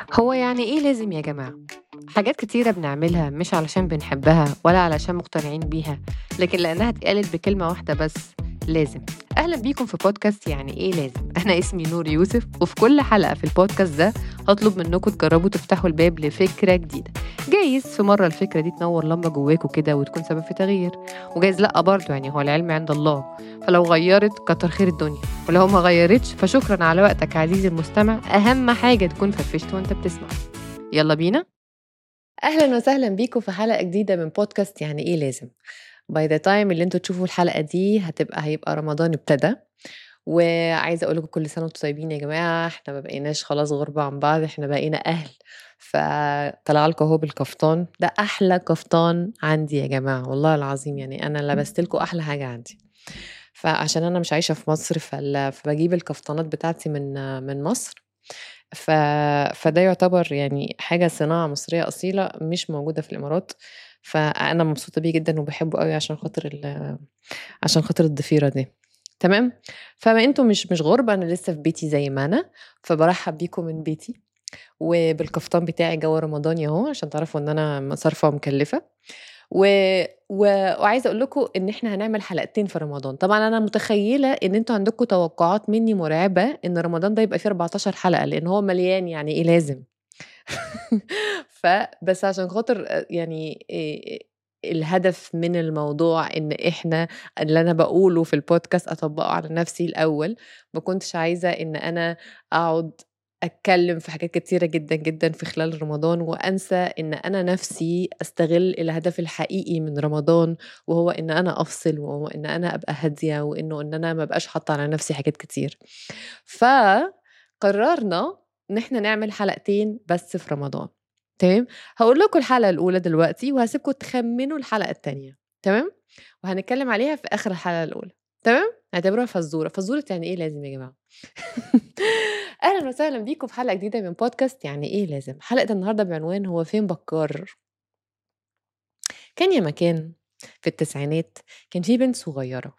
هو يعني إيه لازم يا جماعة؟ حاجات كتيرة بنعملها مش علشان بنحبها ولا علشان مقتنعين بيها لكن لأنها اتقالت بكلمة واحدة بس لازم أهلا بيكم في بودكاست يعني إيه لازم أنا اسمي نور يوسف وفي كل حلقة في البودكاست ده هطلب منكم تجربوا تفتحوا الباب لفكرة جديدة جايز في مرة الفكرة دي تنور لمبة جواكوا كده وتكون سبب في تغيير وجايز لأ برضه يعني هو العلم عند الله فلو غيرت كتر خير الدنيا ولو ما غيرتش فشكرا على وقتك عزيزي المستمع أهم حاجة تكون فرفشت وانت بتسمع يلا بينا اهلا وسهلا بيكم في حلقه جديده من بودكاست يعني ايه لازم باي ذا تايم اللي انتوا تشوفوا الحلقه دي هتبقى هيبقى رمضان ابتدى وعايزه اقول لكم كل سنه وانتم طيبين يا جماعه احنا ما بقيناش خلاص غربة عن بعض احنا بقينا اهل فطلع لكم اهو بالكفتان ده احلى كفتان عندي يا جماعه والله العظيم يعني انا لبست لكم احلى حاجه عندي فعشان انا مش عايشه في مصر فال- فبجيب الكفتانات بتاعتي من من مصر ف... فده يعتبر يعني حاجة صناعة مصرية أصيلة مش موجودة في الإمارات فأنا مبسوطة بيه جدا وبحبه قوي عشان خاطر ال... عشان خاطر الضفيرة دي تمام فما انتم مش مش غربة أنا لسه في بيتي زي ما أنا فبرحب بيكم من بيتي وبالكفتان بتاعي جو رمضاني اهو عشان تعرفوا ان انا صارفه ومكلفه و... و... وعايزه اقول لكم ان احنا هنعمل حلقتين في رمضان طبعا انا متخيله ان انتوا عندكم توقعات مني مرعبه ان رمضان ده يبقى فيه 14 حلقه لان هو مليان يعني ايه لازم فبس عشان خاطر يعني إيه الهدف من الموضوع ان احنا اللي انا بقوله في البودكاست اطبقه على نفسي الاول ما كنتش عايزه ان انا اقعد اتكلم في حاجات كتيره جدا جدا في خلال رمضان وانسى ان انا نفسي استغل الهدف الحقيقي من رمضان وهو ان انا افصل وهو ان انا ابقى هاديه وانه ان انا ما بقاش حاطه على نفسي حاجات كتير فقررنا ان احنا نعمل حلقتين بس في رمضان تمام هقول لكم الحلقه الاولى دلوقتي وهسيبكم تخمنوا الحلقه الثانيه تمام وهنتكلم عليها في اخر الحلقه الاولى تمام اعتبروها فزوره فزوره يعني ايه لازم يا جماعه اهلا وسهلا بيكم في حلقه جديده من بودكاست يعني ايه لازم حلقه النهارده بعنوان هو فين بكار كان يا مكان في التسعينات كان في بنت صغيره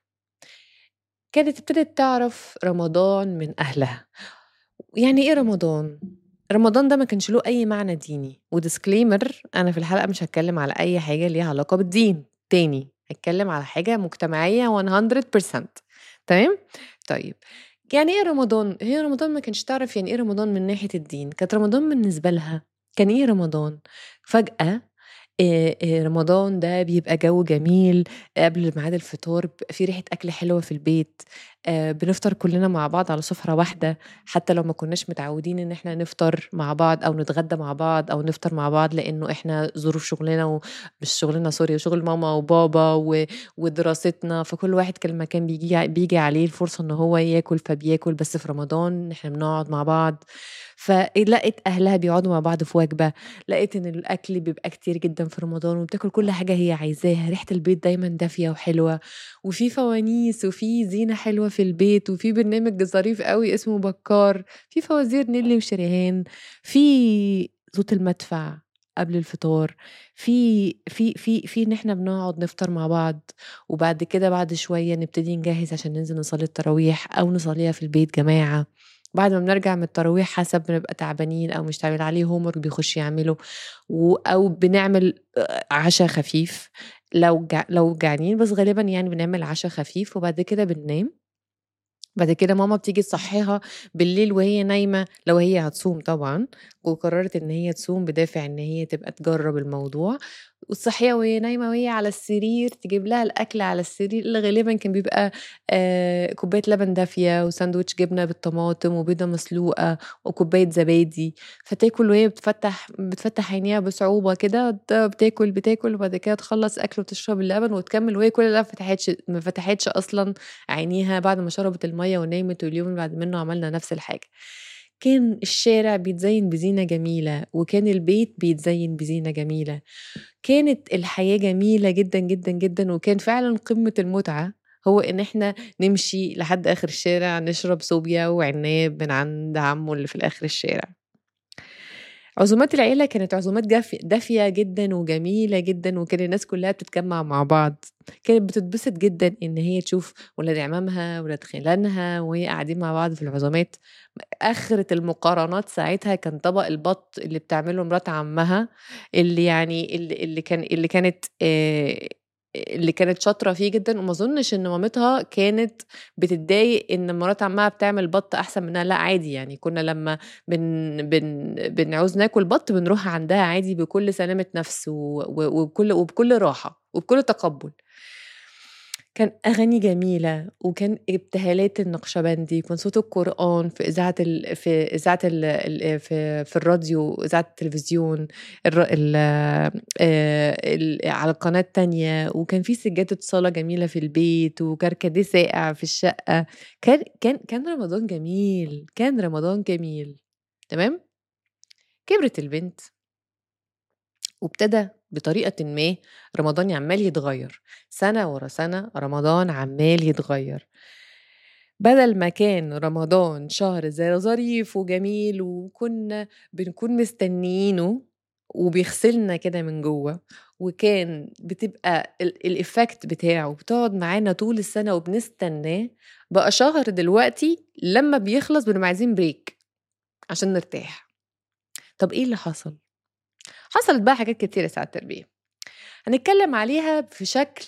كانت ابتدت تعرف رمضان من اهلها يعني ايه رمضان رمضان ده ما كانش له اي معنى ديني وديسكليمر انا في الحلقه مش هتكلم على اي حاجه ليها علاقه بالدين تاني هتكلم على حاجه مجتمعيه 100% تمام طيب يعني ايه رمضان هي رمضان ما كانش تعرف يعني ايه رمضان من ناحيه الدين كانت رمضان بالنسبه لها كان ايه رمضان فجاه آه، آه، رمضان ده بيبقى جو جميل قبل ميعاد الفطار بيبقى في ريحة أكل حلوة في البيت آه، بنفطر كلنا مع بعض على سفرة واحدة حتى لو ما كناش متعودين إن إحنا نفطر مع بعض أو نتغدى مع بعض أو نفطر مع بعض لأنه إحنا ظروف شغلنا ومش شغلنا سوري وشغل ماما وبابا و- ودراستنا فكل واحد كان المكان بيجي بيجي عليه الفرصة إن هو ياكل فبياكل بس في رمضان إحنا بنقعد مع بعض فلقيت أهلها بيقعدوا مع بعض في وجبة لقيت ان الاكل بيبقى كتير جدا في رمضان وبتاكل كل حاجه هي عايزاها ريحه البيت دايما دافيه وحلوه وفي فوانيس وفي زينه حلوه في البيت وفي برنامج ظريف قوي اسمه بكار في فوازير نيلي وشريهان في صوت المدفع قبل الفطار في في في في ان احنا بنقعد نفطر مع بعض وبعد كده بعد شويه نبتدي نجهز عشان ننزل نصلي التراويح او نصليها في البيت جماعه بعد ما بنرجع من التراويح حسب بنبقى تعبانين او مش تعبانين عليه هوم ورك بيخش يعمله و- او بنعمل آه، عشاء خفيف لو جع... لو جعانين بس غالبا يعني بنعمل عشاء خفيف وبعد كده بننام بعد كده ماما بتيجي تصحيها بالليل وهي نايمة لو هي هتصوم طبعا وقررت ان هي تصوم بدافع ان هي تبقى تجرب الموضوع وتصحيها وهي نايمة وهي على السرير تجيب لها الأكل على السرير اللي غالبا كان بيبقى آه كوباية لبن دافية وساندوتش جبنة بالطماطم وبيضة مسلوقة وكوباية زبادي فتاكل وهي بتفتح بتفتح عينيها بصعوبة كده ت- بتاكل بتاكل وبعد كده تخلص أكل وتشرب اللبن وتكمل وهي كل ده ما فتحتش ما فتحتش أصلا عينيها بعد ما شربت المية ونامت واليوم اللي بعد منه عملنا نفس الحاجة كان الشارع بيتزين بزينة جميلة وكان البيت بيتزين بزينة جميلة كانت الحياة جميلة جدا جدا جدا وكان فعلا قمة المتعة هو ان احنا نمشي لحد اخر الشارع نشرب صوبيا وعناب من عند عمه اللي في الاخر الشارع عزومات العيلة كانت عزومات دافية جدًا وجميلة جدًا، وكان الناس كلّها بتتجمّع مع بعض، كانت بتتبسط جدًا إن هي تشوف ولاد عمامها، ولاد خِلانها، وهي قاعدين مع بعض في العزومات، آخرة المقارنات ساعتها كان طبق البَط اللي بتعمله مرات عمّها، اللي يعني اللي اللي كان اللي كانت آآ اللي كانت شاطرة فيه جدًا وما أظنش إن مامتها كانت بتتضايق إن مرات عمّها بتعمل بَط أحسن منها، لأ عادي يعني كنا لمّا بن بن بنعوز ناكل بَط بنروح عندها عادي بكل سلامة نَفْس و وبكل وبكل راحة وبكل تقبُّل. كان أغاني جميلة، وكان ابتهالات النقشبندي، وكان صوت القرآن في إذاعة ال في إذاعة ال ال في في الراديو وإذاعة التلفزيون الر ال ال على القناة التانية، وكان في سجادة صلاة جميلة في البيت، وكركديه ساقع في الشقة، كان كان كان رمضان جميل، كان رمضان جميل، تمام؟ كبرت البنت وابتدى بطريقة ما رمضان عمال يتغير سنة ورا سنة رمضان عمال يتغير بدل ما كان رمضان شهر زي ظريف وجميل وكنا بنكون مستنيينه وبيغسلنا كده من جوه وكان بتبقى الإفكت بتاعه بتقعد معانا طول السنة وبنستناه بقى شهر دلوقتي لما بيخلص بنبقى عايزين بريك عشان نرتاح طب ايه اللي حصل حصلت بقى حاجات كتيرة ساعة التربية هنتكلم عليها في شكل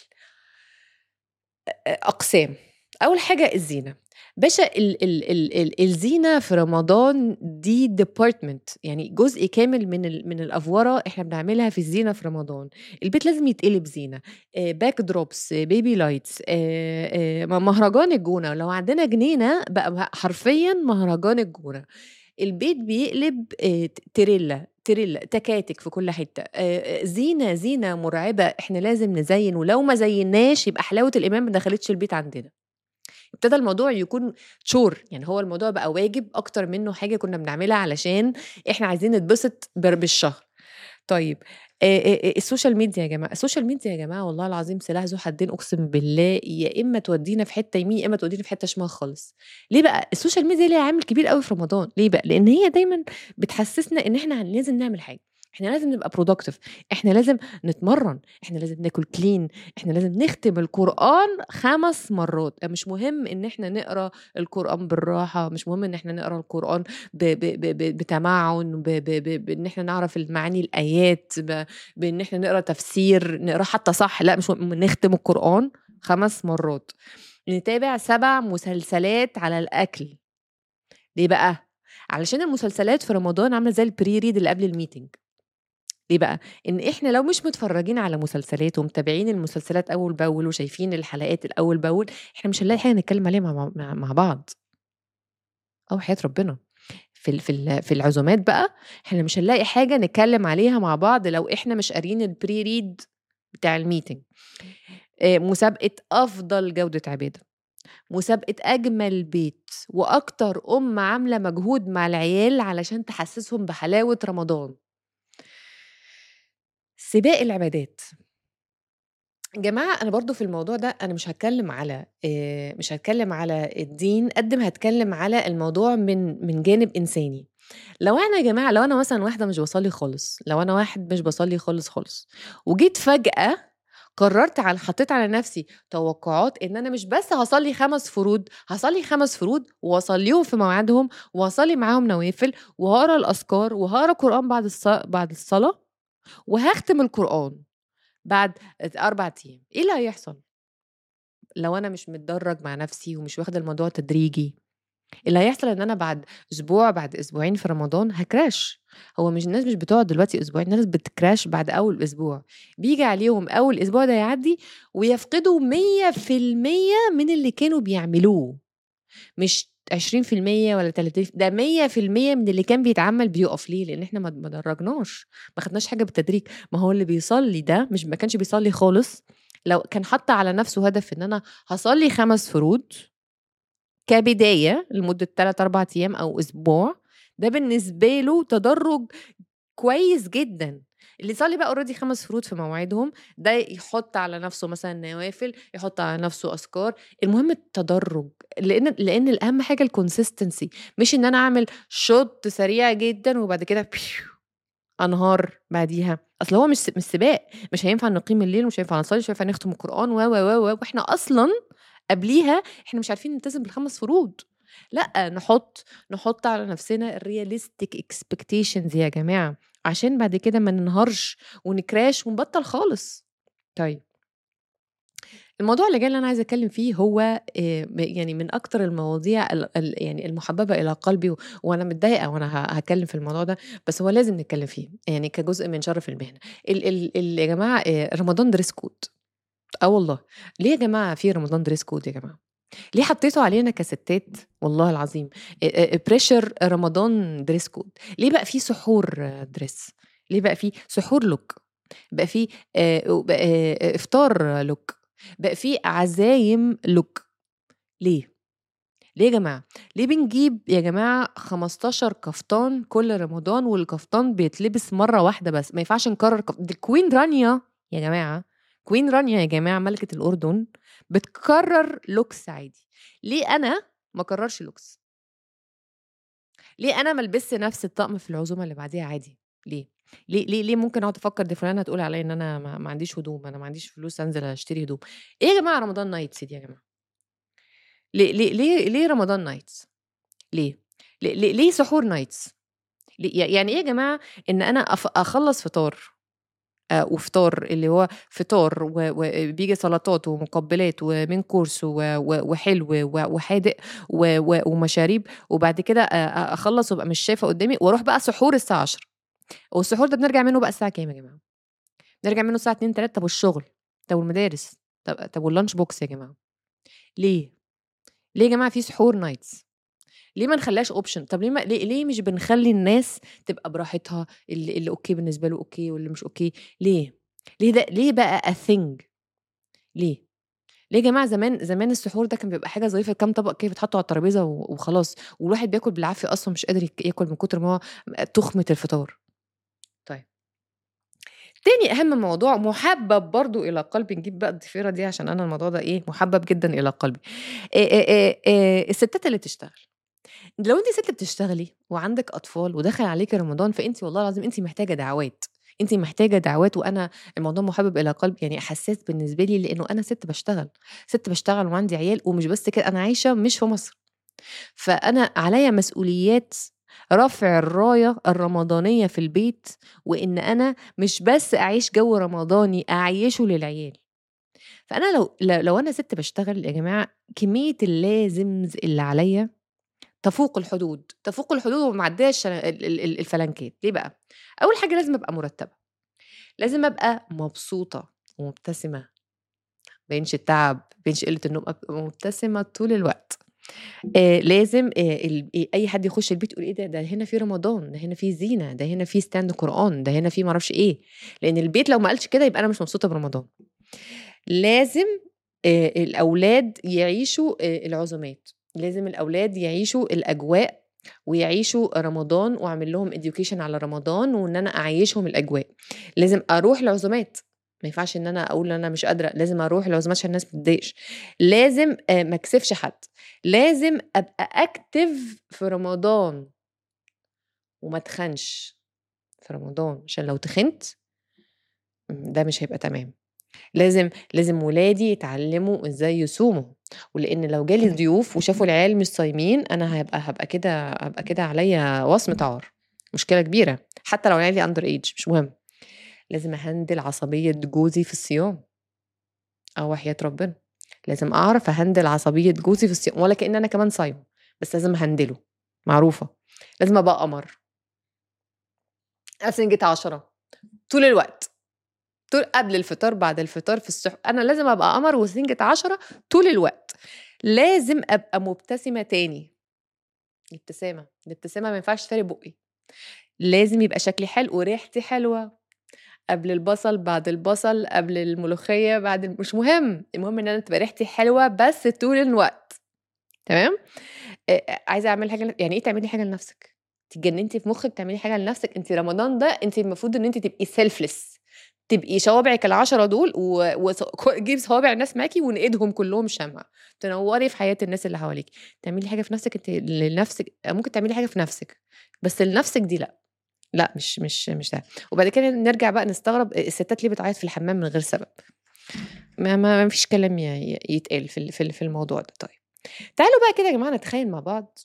أقسام أول حاجة الزينة باشا ال ال ال ال الزينة في رمضان دي ديبارتمنت يعني جزء كامل من ال من الأفورة احنا بنعملها في الزينة في رمضان البيت لازم يتقلب زينة باك دروبس بيبي لايتس مهرجان الجونة لو عندنا جنينة بقى حرفيا مهرجان الجونة البيت بيقلب تريلا تريلا تكاتك في كل حته زينه زينه مرعبه احنا لازم نزين ولو ما زيناش يبقى حلاوه الايمان ما دخلتش البيت عندنا ابتدى الموضوع يكون شور يعني هو الموضوع بقى واجب اكتر منه حاجه كنا بنعملها علشان احنا عايزين نتبسط بالشهر طيب السوشيال ميديا يا جماعه السوشيال ميديا يا جماعه والله العظيم سلاح ذو حدين اقسم بالله يا اما تودينا في حته يمين يا اما تودينا في حته شمال خالص ليه بقى السوشيال ميديا ليها عامل كبير قوي في رمضان ليه بقى لان هي دايما بتحسسنا ان احنا لازم نعمل حاجه احنا لازم نبقى برودكتيف احنا لازم نتمرن احنا لازم ناكل كلين احنا لازم نختم القران خمس مرات مش مهم ان احنا نقرا القران بالراحه مش مهم ان احنا نقرا القران بتمعن بان احنا نعرف المعاني الايات بان احنا نقرا تفسير نقرا حتى صح لا مش مهم نختم القران خمس مرات نتابع سبع مسلسلات على الاكل ليه بقى علشان المسلسلات في رمضان عامله زي البري ريد اللي قبل الميتنج ليه بقى؟ إن إحنا لو مش متفرّجين على مسلسلات ومتابعين المسلسلات أول بأول وشايفين الحلقات الأول بأول، إحنا مش هنلاقي حاجة نتكلّم عليها مع مع مع بعض. آه وحياة ربنا. في ال في ال في العزومات بقى، إحنا مش هنلاقي حاجة نتكلّم عليها مع بعض لو إحنا مش قاريين البري ريد بتاع الميتنج. مسابقة أفضل جودة عبادة، مسابقة أجمل بيت، وأكتر أم عاملة مجهود مع العيال علشان تحسّسهم بحلاوة رمضان. سباق العبادات جماعة أنا برضو في الموضوع ده أنا مش هتكلم على مش هتكلم على الدين قد ما هتكلم على الموضوع من من جانب إنساني لو احنا يا جماعة لو أنا مثلا واحدة مش بصلي خالص لو أنا واحد مش بصلي خالص خالص وجيت فجأة قررت على حطيت على نفسي توقعات ان انا مش بس هصلي خمس فروض هصلي خمس فروض واصليهم في مواعيدهم واصلي معاهم نوافل وهقرا الاذكار وهقرا قران بعد بعد الصلاه وهختم القرآن بعد أربع أيام إيه اللي هيحصل؟ لو أنا مش متدرج مع نفسي ومش واخدة الموضوع تدريجي اللي هيحصل ان انا بعد اسبوع بعد اسبوعين في رمضان هكراش هو مش الناس مش بتقعد دلوقتي اسبوعين الناس بتكراش بعد اول اسبوع بيجي عليهم اول اسبوع ده يعدي ويفقدوا مية في المية من اللي كانوا بيعملوه مش 20% ولا 30 ده 100% من اللي كان بيتعمل بيقف ليه لان احنا ما درجناش ما خدناش حاجه بالتدريج ما هو اللي بيصلي ده مش ما كانش بيصلي خالص لو كان حط على نفسه هدف ان انا هصلي خمس فروض كبدايه لمده 3 4 ايام او اسبوع ده بالنسبه له تدرج كويس جدا اللي يصلي بقى اوريدي خمس فروض في مواعيدهم ده يحط على نفسه مثلا نوافل يحط على نفسه اذكار المهم التدرج لان لان الاهم حاجه الكونسيستنسي مش ان انا اعمل شوت سريع جدا وبعد كده انهار بعديها اصل هو مش مش سباق مش هينفع نقيم الليل مش هينفع نصلي مش هينفع نختم القران و و و واحنا اصلا قبليها احنا مش عارفين نلتزم بالخمس فروض لا نحط نحط على نفسنا الرياليستيك اكسبكتيشنز يا جماعه عشان بعد كده ما ننهارش ونكراش ونبطل خالص طيب الموضوع اللي جاي اللي انا عايزه اتكلم فيه هو يعني من اكتر المواضيع يعني المحببه الى قلبي وانا متضايقه وانا هتكلم في الموضوع ده بس هو لازم نتكلم فيه يعني كجزء من شرف المهنه ال ال يا جماعه رمضان دريس كود اه والله ليه يا جماعه في رمضان دريس كود يا جماعه ليه حطيتوا علينا كستات والله العظيم بريشر رمضان دريس كود ليه بقى في سحور دريس ليه بقى في سحور لوك بقى في افطار لوك بقى في عزايم لوك ليه ليه يا جماعة؟ ليه بنجيب يا جماعة 15 كفتان كل رمضان والكفتان بيتلبس مرة واحدة بس ما ينفعش نكرر كف... دي كوين رانيا يا جماعة كوين رانيا يا جماعة ملكة الأردن بتكرر لوكس عادي ليه أنا ما كررش لوكس؟ ليه أنا ما لبس نفس الطقم في العزومة اللي بعديها عادي؟ ليه؟ ليه ليه ليه ممكن اقعد افكر دي فلانه تقول عليا ان انا ما, ما عنديش هدوم انا ما عنديش فلوس انزل اشتري هدوم ايه يا جماعه رمضان نايتس دي يا جماعه ليه ليه ليه, ليه رمضان نايتس ليه ليه, ليه, ليه سحور نايتس ليه يعني ايه يا جماعه ان انا اخلص فطار آه وفطار اللي هو فطار وبيجي سلطات ومقبلات ومن كورس وحلو وحادق ومشاريب وبعد كده اخلص وابقى مش شايفه قدامي واروح بقى سحور الساعه 10 والسحور ده بنرجع منه بقى الساعه كام يا جماعه بنرجع منه الساعه 2 3 طب والشغل طب والمدارس طب طب واللانش بوكس يا جماعه ليه ليه يا جماعه في سحور نايتس ليه ما نخليهاش اوبشن طب ليه ما ليه, ليه مش بنخلي الناس تبقى براحتها اللي, اللي اوكي بالنسبه له اوكي واللي مش اوكي ليه ليه ده ليه بقى اثينج ليه ليه يا جماعه زمان زمان السحور ده كان بيبقى حاجه ظريفه كام طبق كده بتحطه على الترابيزه وخلاص والواحد بياكل بالعافيه اصلا مش قادر ياكل من كتر ما هو تخمه الفطار تاني اهم موضوع محبب برضو الى قلبي نجيب بقى الضفيره دي عشان انا الموضوع ده ايه محبب جدا الى قلبي إيه إيه إيه الستات اللي تشتغل لو انت ست بتشتغلي وعندك اطفال ودخل عليك رمضان فانت والله العظيم انت محتاجه دعوات انت محتاجه دعوات وانا الموضوع محبب الى قلبي يعني حساس بالنسبه لي لانه انا ست بشتغل ست بشتغل وعندي عيال ومش بس كده انا عايشه مش في مصر فانا عليا مسؤوليات رفع الراية الرمضانية في البيت وإن أنا مش بس أعيش جو رمضاني أعيشه للعيال فأنا لو لو أنا ست بشتغل يا جماعة كمية اللازمز اللي عليا تفوق الحدود تفوق الحدود ومعداش الفلنكات ليه بقى أول حاجة لازم أبقى مرتبة لازم أبقى مبسوطة ومبتسمة بينش التعب بينش قلة النوم أبقى مبتسمة طول الوقت آه لازم آه اي حد يخش البيت يقول ايه ده ده هنا في رمضان ده هنا في زينه ده هنا في ستاند قران ده هنا في معرفش ايه لان البيت لو ما قالش كده يبقى انا مش مبسوطه برمضان لازم آه الاولاد يعيشوا آه العزومات لازم الاولاد يعيشوا الاجواء ويعيشوا رمضان واعمل لهم اديوكيشن على رمضان وان انا اعيشهم الاجواء لازم اروح العزومات ما ينفعش ان انا اقول انا مش قادره لازم اروح العزومات عشان الناس ما تتضايقش لازم ما اكسفش حد لازم ابقى اكتف في رمضان وما تخنش في رمضان عشان لو تخنت ده مش هيبقى تمام لازم لازم ولادي يتعلموا ازاي يصوموا ولان لو جالي ضيوف وشافوا العيال مش صايمين انا هبقى هبقى كده هبقى كده عليا وصمه عار مشكله كبيره حتى لو عيالي اندر ايج مش مهم لازم اهندل عصبيه جوزي في الصيام اه وحياه ربنا لازم اعرف اهندل عصبيه جوزي في الصيام ولا كان انا كمان صايمه بس لازم اهندله معروفه لازم ابقى قمر اسنجة عشرة طول الوقت طول قبل الفطار بعد الفطار في الصح انا لازم ابقى قمر وسنجة عشرة طول الوقت لازم ابقى مبتسمه تاني الابتسامه الابتسامه ما ينفعش تفارق بقي لازم يبقى شكلي حلو وريحتي حلوه قبل البصل بعد البصل قبل الملوخيه بعد مش مهم المهم ان انا تبقى ريحتي حلوه بس طول الوقت تمام عايزه اعمل حاجه يعني ايه تعملي حاجه لنفسك تجننتي في مخك تعملي حاجه لنفسك انت رمضان ده انت المفروض ان انت تبقي سيلفلس تبقي صوابعك العشرة دول وجيب صوابع الناس معاكي ونقيدهم كلهم شمع تنوري في حياه الناس اللي حواليك تعملي حاجه في نفسك انت لنفسك ممكن تعملي حاجه في نفسك بس لنفسك دي لا لأ مش مش مش ده، وبعد كده نرجع بقى نستغرب الستات ليه بتعيط في الحمام من غير سبب، ما ما ما فيش كلام ي يتقال في ال في ال في الموضوع ده طيب. تعالوا بقى كده يا جماعة نتخيل مع بعض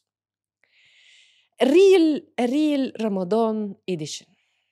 real real رمضان edition.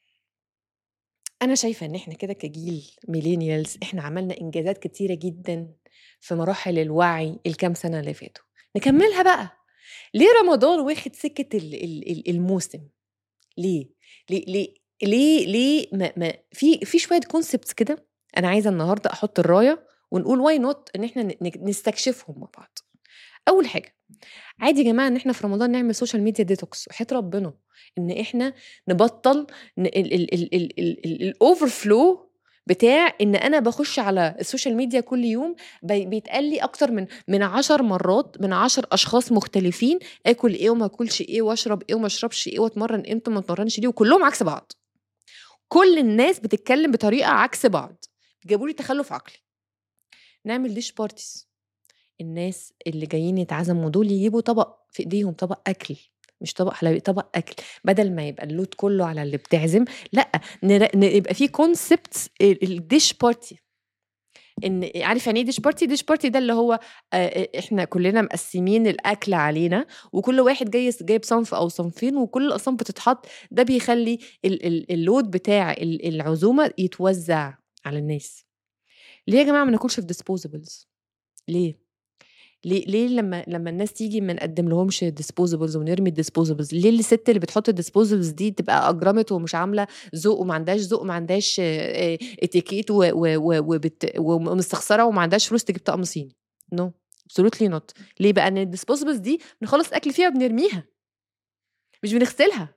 أنا شايفة إن إحنا كده كجيل millennials إحنا عملنا إنجازات كتيرة جدًا في مراحل الوعي الكام سنة اللي فاتوا، نكمّلها بقى، ليه رمضان واخد سكة ال ال ال الموسم؟ ليه؟ ليه ليه ليه ليه ما ما في في شوية concepts كده أنا عايزة النهارده أحط الراية ونقول why not إن إحنا ن ن نستكشفهم مع بعض. أول حاجة، عادي يا جماعة إن إحنا في رمضان نعمل social media detox وحياة ربنا إن إحنا نبطّل ن ال ال ال ال ال الoverflow بتاع إن أنا باخش على السوشيال ميديا كل يوم بي بيتقال لي أكتر من من 10 مرات من 10 أشخاص مختلفين آكل إيه وما آكلش إيه وأشرب إيه وما أشربش إيه وأتمرّن إمتى وما أتمرّنش ليه وكلّهم عكس بعض. كل الناس بتتكلّم بطريقة عكس بعض، جابوا لي تخلُّف عقلي. نعمل dish parties الناس اللي جايين يتعزموا دول يجيبوا طبق في إيديهم طبق أكل مش طبق حلويات، طبق أكل، بدل ما يبقى اللود كلّه على اللي بتعزم، لأ نر ن يبقى في concept ال الdish party إن عارف يعني إيه dish party؟ dish party ده اللي هو آآ إحنا كلّنا مقسّمين الأكل علينا وكل واحد جاي س جايب صنف أو صنفين وكل الأصناف بتتحط، ده بيخلّي ال ال الload بتاع ال العزومة يتوزّع على الناس. ليه يا جماعة ما ناكلش في disposables؟ ليه؟ ليه ليه لمّا لمّا الناس تيجي ما نقدّم لهمش disposables ونرمي الdisposables؟ ليه الست اللي بتحط الdisposables دي تبقى أجرمت ومش عاملة ذوق وما عندهاش ذوق وما عندهاش آآ etiquette و و و وبت ومستخسرة وما عندهاش فلوس تجيب طقم صيني؟ no absolutely not ليه بقى؟ إن الdisposables دي بنخلّص الأكل فيها وبنرميها. مش بنغسلها.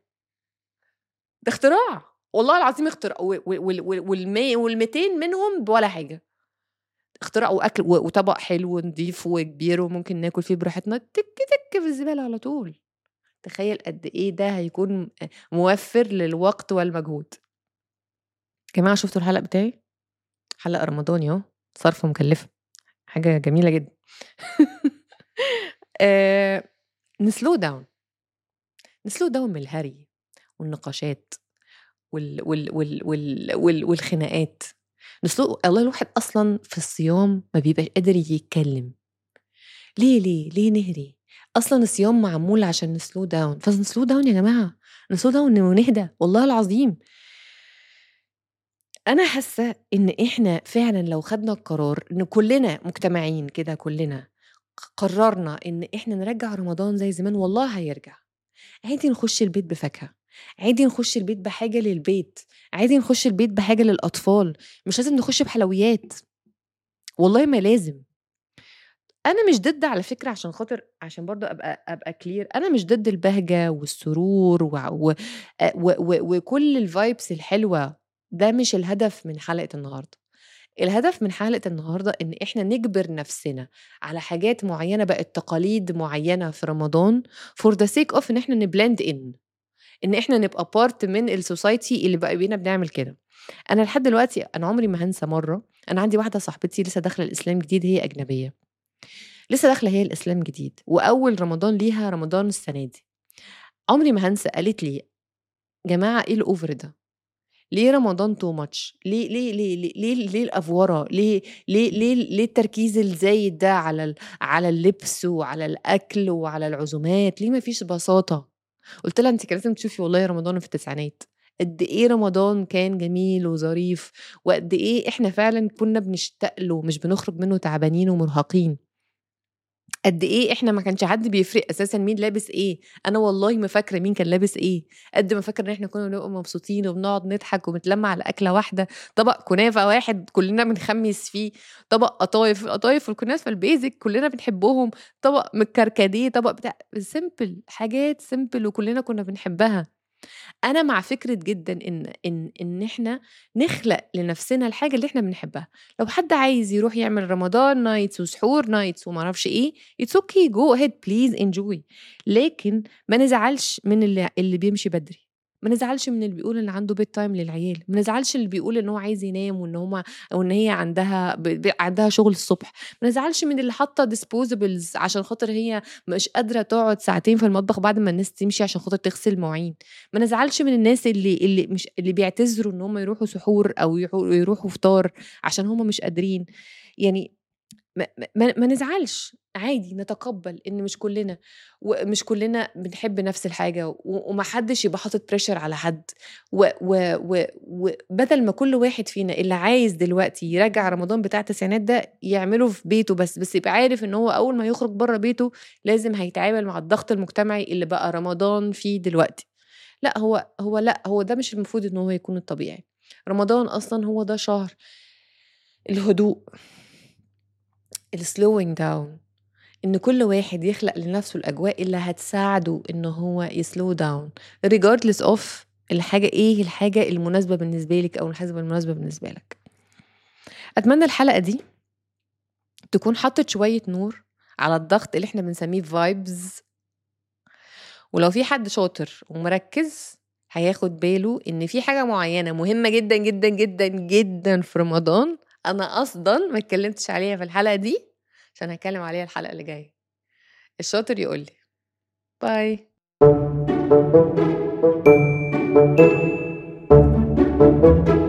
ده اختراع، والله العظيم اختراع و و وال وال والمي وال200 منهم بولا حاجة. اختراع وأكل و وطبق حلو ونضيف وكبير وممكن ناكل فيه براحتنا، تِك تِك في الزبالة على طول. تخيّل قد إيه ده هيكون آآ موفّر للوقت والمجهود. جماعة شُفتوا الحلق بتاعي؟ حلق رمضاني أهو، صارفة مكلفة، حاجة جميلة جدًا. آآ نslow down نslow down من الهري والنقاشات وال وال وال وال وال والخناقات. نسلو والله الواحد أصلًا في الصيام ما بيبقاش قادر يتكلّم. ليه، ليه، ليه نهري؟ أصلًا الصيام معمول عشان نslow down فنslow down يا جماعة، نslow down ونهدى والله العظيم. أنا حاسة إن إحنا فعلًا لو خدنا القرار إن كلّنا مجتمعين كده كلّنا ق قررنا إن إحنا نرجّع رمضان زي زمان والله هيرجع. عادي نخش البيت بفاكهة، عادي نخش البيت بحاجة للبيت، عادي نخش البيت بحاجة للأطفال، مش لازم نخش بحلويات. والله ما لازم. أنا مش ضد على فكرة عشان خاطر عشان برضه أبقى أبقى clear أنا مش ضد البهجة والسرور وع و أ و و وكل الvibes الحلوة، ده مش الهدف من حلقة النهارده. الهدف من حلقة النهارده إن إحنا نجبر نفسنا على حاجات معيّنة بقت تقاليد معيّنة في رمضان for the sake of إن إحنا نblend in إن إحنا نبقى part من الsociety اللي بقى بقينا بنعمل كده. أنا لحد دلوقتي أنا عمري ما هانسى مرّة، أنا عندي واحدة صاحبتي لسه داخلة الإسلام جديد هي أجنبية. لسه داخلة هي الإسلام جديد وأول رمضان ليها رمضان السنة دي. عمري ما هانسى قالت لي: "جماعة إيه الأوفر ده؟ ليه رمضان too much؟ ليه ليه ليه ليه ليه ليه الأفورة؟ ليه ليه ليه ليه التركيز الزايد ده على ال على اللبس وعلى الأكل وعلى العزومات، ليه ما فيش بساطة؟" قُلت لها: "أنتِ كان لازم تشوفي والله رمضان في التسعينات، قد إيه رمضان كان جميل وظريف، وقد إيه إحنا فعلًا كنا بنشتاق له مش بنخرج منه تعبانين ومرهقين." قد إيه إحنا ما كانش حد بيفرق أساسًا مين لابس إيه، أنا والله ما فاكرة مين كان لابس إيه، قد ما فاكرة إن إحنا كنا بنبقى مبسوطين وبنقعد نضحك وبنتلم على أكلة واحدة، طبق كنافة واحد كلنا بنخمِّس فيه، طبق قطايف، القطايف والكنافة الbasic كلنا بنحبهم، طبق من الكركديه، طبق بتاع simple حاجات simple وكلنا كنا بنحبها. أنا مع فكرة جدًا إن إن إن إحنا نخلق لنفسنا الحاجة اللي إحنا بنحبها، لو حد عايز يروح يعمل رمضان nights وسحور nights وما أعرفش إيه it's okay go ahead please enjoy لكن ما نزعلش من اللي اللي بيمشي بدري. ما نزعلش من اللي بيقول ان عنده بيت تايم للعيال ما نزعلش اللي بيقول ان هو عايز ينام وان هما او ان هي عندها ب... ب... عندها شغل الصبح ما نزعلش من اللي حاطه ديسبوزبلز عشان خاطر هي مش قادره تقعد ساعتين في المطبخ بعد ما الناس تمشي عشان خاطر تغسل مواعين ما نزعلش من الناس اللي اللي مش اللي بيعتذروا ان هم يروحوا سحور او يروحوا فطار عشان هم مش قادرين يعني ما, ما, ما نزعلش عادي نتقبل ان مش كلنا ومش كلنا بنحب نفس الحاجه ومحدش يبقى حاطط بريشر على حد وبدل ما كل واحد فينا اللي عايز دلوقتي يرجع رمضان بتاع التسعينات ده يعمله في بيته بس بس يبقى عارف ان هو اول ما يخرج بره بيته لازم هيتعامل مع الضغط المجتمعي اللي بقى رمضان فيه دلوقتي لا هو هو لا هو ده مش المفروض ان هو يكون الطبيعي رمضان اصلا هو ده شهر الهدوء السلوينج داون ان كل واحد يخلق لنفسه الاجواء اللي هتساعده ان هو يسلو داون regardless of الحاجه ايه الحاجه المناسبه بالنسبه لك او الحاجه المناسبه بالنسبه لك اتمنى الحلقه دي تكون حطت شويه نور على الضغط اللي احنا بنسميه فايبز ولو في حد شاطر ومركز هياخد باله ان في حاجه معينه مهمه جدا جدا جدا جدا في رمضان انا اصلا ما اتكلمتش عليها في الحلقه دي عشان هتكلم عليها الحلقه اللي جايه الشاطر يقول لي باي thank you